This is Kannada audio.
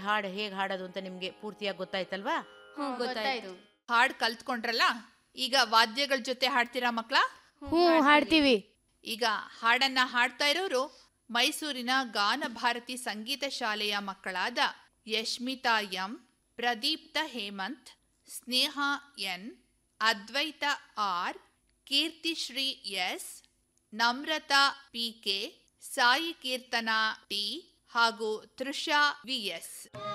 ಹಾಡು ಹೇಗೆ ಹಾಡೋದು ಅಂತ ನಿಮಗೆ ಪೂರ್ತಿಯಾಗಿ ಗೊತ್ತಾಯ್ತಲ್ವಾ ಹ್ಞೂ ಗೊತ್ತಾಯ್ತು ಹಾಡ್ ಕಲ್ತ್ಕೊಂಡ್ರಲ್ಲ ಈಗ ವಾದ್ಯಗಳ ಜೊತೆ ಹಾಡ್ತೀರಾ ಮಕ್ಳ ಹ್ಞೂ ಹಾಡ್ತೀವಿ ಈಗ ಹಾಡನ್ನ ಹಾಡ್ತಾ ಇರೋರು ಮೈಸೂರಿನ ಗಾನ ಭಾರತಿ ಸಂಗೀತ ಶಾಲೆಯ ಮಕ್ಕಳಾದ Yashmitha M Pradeepta Hemanth Sneha N Advaita R Keerthishree S Namratha P K Sai Keerthana T ಹಾಗೂ ತೃಷಾ ವಿಎಸ್